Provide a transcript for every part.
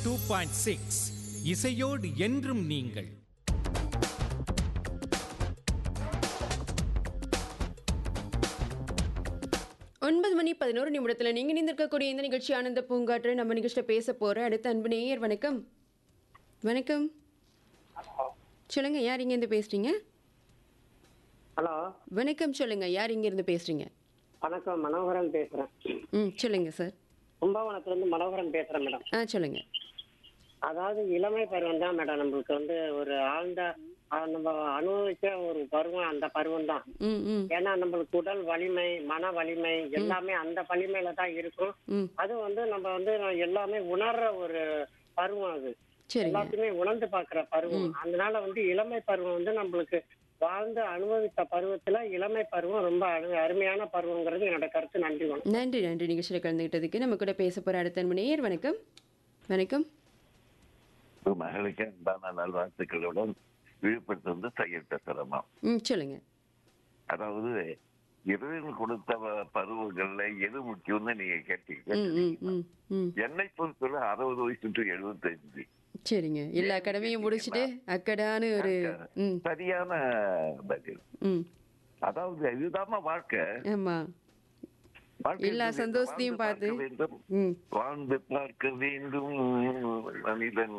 Two point six இசையோடு என்றும் நீங்கள் ஒன்பது மணி பதினோரு நிமிடத்தில் நீங்கள் நிந்திருக்கக்கூடிய இந்த நிகழ்ச்சி ஆனந்த பூங்காற்று நம்ம நிகழ்ச்சியில் பேச போகிற அடுத்த அன்பு நேயர் வணக்கம் வணக்கம் சொல்லுங்க யார் இங்கேருந்து பேசுறீங்க ஹலோ வணக்கம் சொல்லுங்க யார் இங்கேருந்து பேசுறீங்க வணக்கம் மனோகரன் பேசுறேன் ம் சொல்லுங்க சார் கும்பகோணத்துல இருந்து மனோகரன் பேசுறேன் மேடம் ஆ சொல்லுங்க அதாவது இளமை பருவம் தான் மேடம் நம்மளுக்கு வந்து ஒரு ஆழ்ந்த ஆ, நம்ம அனுபவிச்ச ஒரு பருவம் அந்த பருவம் தான் ம் ம் ஏன்னா நம்மளுக்கு உடல் வலிமை மன வலிமை எல்லாமே அந்த வலிமையில தான் இருக்கும் ம் அது வந்து நம்ம வந்து எல்லாமே உணர்ற ஒரு பருவம் அது சரிங்க எல்லாத்தையுமே உணர்ந்து பாக்குற பருவம் அதனால வந்து இளமை பருவம் வந்து நம்மளுக்கு வாழ்ந்து அனுபவித்த பருவத்துல இளமை பருவம் ரொம்ப அரு- அருமையான பருவங்கிறது என்னோட கருத்து நன்றி வணக்கம் நன்றி நன்றி நிகழ்ச்சியில் கலந்துக்கிட்டதுக்கு நம்ம கூட பேச போகிற அடுத்த அன்பு நேயர் வணக்கம் வணக்கம் மகளுக்கு அன்பான நல்வாழ்த்துக்களுடன் விழுப்புரத்திலிருந்து தையல் பேசுறமா ம் சொல்லுங்க அதாவது இறைவன் கொடுத்த வ- பருவங்கள்ல எது முக்கியம்னு நீங்க கேட்டீங்க ம் ம் ம் ம் என்னை பொறுத்தவரை அறுபது வயசு டு எழுபத்தஞ்சு சரிங்க எல்லா கடமையும் முடிச்சுட்டு அக்கடான்னு ஒரு ம் சரியான பதில் ம் அதாவது இதுதாம்மா வாழ்க்கை ஆமாம் வாழ்க்கை எல்லா என்பது சந்தோஷத்தையும் வாழ்ந்து பார்த்து. பார்க்க வேண்டும் ம் வாழ்ந்து பார்க்க வேண்டும் மனிதன்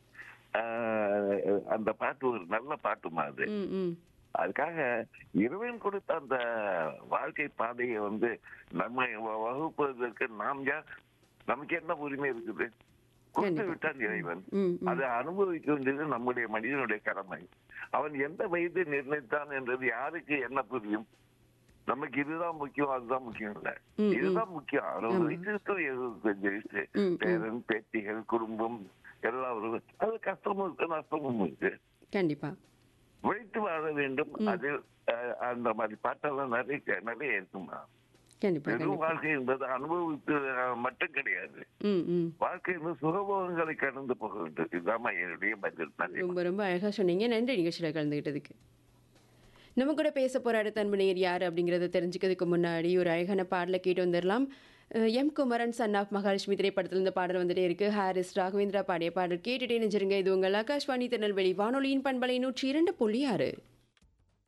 ஆஹ், அந்த பாட்டு ஒரு நல்ல பாட்டுமா அது ம் ம் அதுக்காக இறைவன் கொடுத்த அந்த வாழ்க்கை பாதையை வந்து நம்ம வ- வகுப்பதற்கு நாம் யார் நமக்கு என்ன உரிமை இருக்குது கொடுத்து கண்டிப்பா. விட்டான் இறைவன் ம் ம் அதை அனுபவிக்க வேண்டியது நம்முடைய மனிதனுடைய கடமை அவன் எந்த வயது நிர்ணயித்தான் என்றது யாருக்கு என்ன புரியும் நமக்கு இதுதான் முக்கியம் அதுதான் முக்கியம் இல்ல ம், ம். இதுதான் முக்கியம் அறுபது ஆமா. வயசு to எழுபத்தஞ்சு வயசு ம், ம். பேரன் பேத்திகள் குடும்பம் எல்லாரும் அது கஷ்டமும் இருக்கு நஷ்டமும் இருக்கு கண்டிப்பா உழைத்து வாழ வேண்டும் அது அஹ், அந்த மாதிரி பாட்டெல்லாம் நிறைய நிறைய இருக்குமா கண்டிப்பா வெறும் கண்டிப்பா வாழ்க்கை என்பது அனுபவித்து அஹ், மட்டும் கிடையாது ம் ம் வாழ்க்கை என்பது சுகபோகங்களை கடந்து போக வேண்டும் இதுதான் என்னுடைய பதில் நன்றி ரொம்ப ரொம்ப அழகாக சொன்னீங்க நன்றி நிகழ்ச்சியில் கலந்துக்கிட்டதுக்கு நம்ம கூட பேச போகிற அடுத்த அன்பு நேயர் யார் அப்படிங்கிறத தெரிஞ்சுக்கிறதுக்கு முன்னாடி ஒரு அழகான பாடலை கேட்டு வந்துடலாம் அஹ் M Kumaran son of Mahalakshmi திரைப்படத்தில் இந்த பாடல் வந்துட்டே இருக்கு ஹாரிஸ் ராகவேந்திரா பாடிய பாடல் கேட்டுட்டே நினைச்சிருங்க இது உங்கள் ஆகாஷ்வாணி திருநெல்வேலி வானொலியின் பண்பலை நூற்றி இரண்டு புள்ளி ஆறு